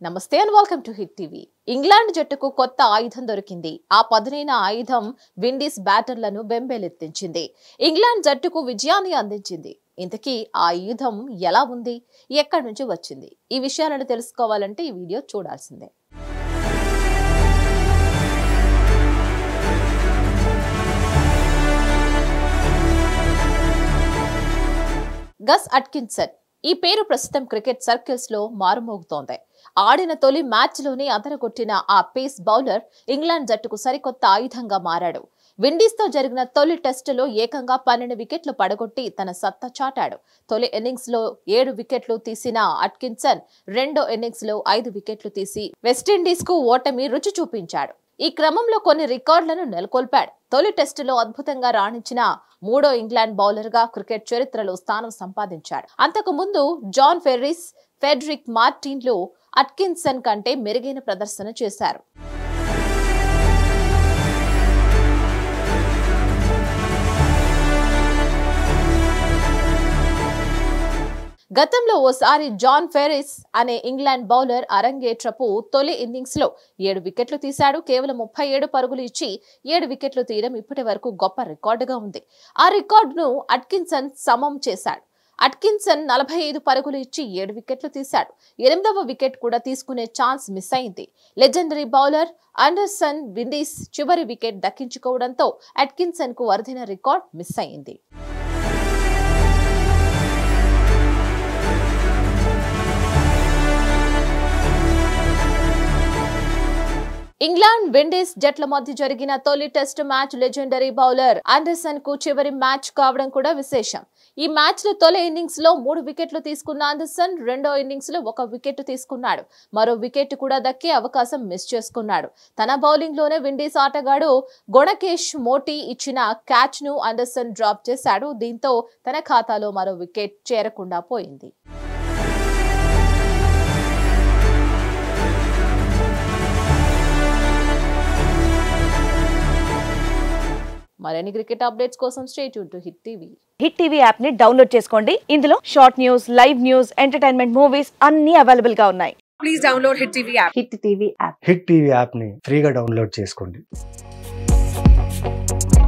నమస్తే and welcome to Hit TV England జట్టుకు కొత్త ఆయుధం దొరికింది ఆ పదునైన ఆయుధం విండీస్ బ్యాటర్లను బెంబేలెత్తించింది ఇంగ్లాండ్ జట్టుకు విజయాన్ని అందించింది ఇంతకీ ఆ ఆయుధం ఎలా ఉంది ఎక్కడి నుంచి వచ్చింది ఈ విషయాలను తెలుసుకోవాలంటే ఈ వీడియో చూడాల్సిందే గస్ అట్కిన్సన్ ఈ పేరు ప్రస్తుతం క్రికెట్ సర్కిల్స్ లో మారుమోగుతోంది ఆడిన తొలి మ్యాచ్ లోనే అదరగొట్టిన ఆ పేస్ బౌలర్ ఇంగ్లాండ్ జట్టుకు సరికొత్త ఆయుధంగా మారాడు విండీస్ తో జరిగిన తొలి టెస్టులో ఏకంగా పన్నెండు వికెట్లు పడగొట్టి తన సత్తా చాటాడు తొలి ఇన్నింగ్స్ లో ఏడు వికెట్లు తీసిన అట్కిన్సన్ రెండో ఇన్నింగ్స్ లో ఐదు వికెట్లు తీసి వెస్టిండీస్ కు ఓటమి రుచి చూపించాడు ఈ క్రమంలో కొన్ని రికార్డులను నెలకొల్పాడు తొలి టెస్టులో అద్భుతంగా రాణించిన మూడో ఇంగ్లాండ్ బౌలర్ గా క్రికెట్ చరిత్రలో స్థానం సంపాదించాడు అంతకు ముందు జాన్ ఫెర్రిస్ ఫెడ్రిక్ మార్టిన్లు అట్కిన్సన్ కంటే మెరుగైన ప్రదర్శన చేశారు గతంలో ఓసారి జాన్ ఫెరిస్ అనే ఇంగ్లాండ్ బౌలర్ అరంగేట్రపు తొలి ఇన్నింగ్స్ లో ఏడు వికెట్లు తీశాడు కేవలం ముప్పై ఏడు పరుగులు ఇచ్చి ఏడు వికెట్లు తీయడం ఇప్పటి వరకు గొప్ప రికార్డుగా ఉంది ఆ రికార్డును అట్కిన్సన్ సమం చేశాడు అట్కిన్సన్ నలభై ఐదు పరుగులు ఇచ్చి ఏడు వికెట్లు తీశాడు ఎనిమిదవ వికెట్ కూడా తీసుకునే ఛాన్స్ మిస్ అయింది లెజెండరీ బౌలర్ అండర్సన్ విండీస్ చివరి వికెట్ దక్కించుకోవడంతో అట్కిన్సన్ కు వరదైన రికార్డ్ మిస్ అయింది ఇంగ్లాండ్ విండీస్ జట్ల మధ్య జరిగిన తొలి test match legendary bowler Anderson కు చివరి మ్యాచ్ కావడం కూడా విశేషం ఈ మ్యాచ్ లో తొలి ఇన్నింగ్స్ లో మూడు వికెట్లు తీసుకున్న ఆండర్సన్ రెండో ఇన్నింగ్స్ లో ఒక వికెట్ తీసుకున్నాడు మరో వికెట్ కూడా దక్కే అవకాశం మిస్ చేసుకున్నాడు తన బౌలింగ్ లోనే విండీస్ ఆటగాడు గొణకేష్ మోటీ ఇచ్చిన క్యాచ్ ను ఆండర్సన్ డ్రాప్ చేశాడు దీంతో తన ఖాతాలో మరో వికెట్ చేరకుండా పోయింది మరిన్ని క్రికెట్ అప్డేట్స్ కోసం stay to Hit TV Hit TV app ని డౌన్లోడ్ చేసుకోండి ఇందులో short news live news entertainment movies అన్ని అవైలబుల్ గా ఉన్నాయి please download Hit TV app. Hit TV app Hit TV యాప్ని ఫ్రీగా డౌన్లోడ్ చేసుకోండి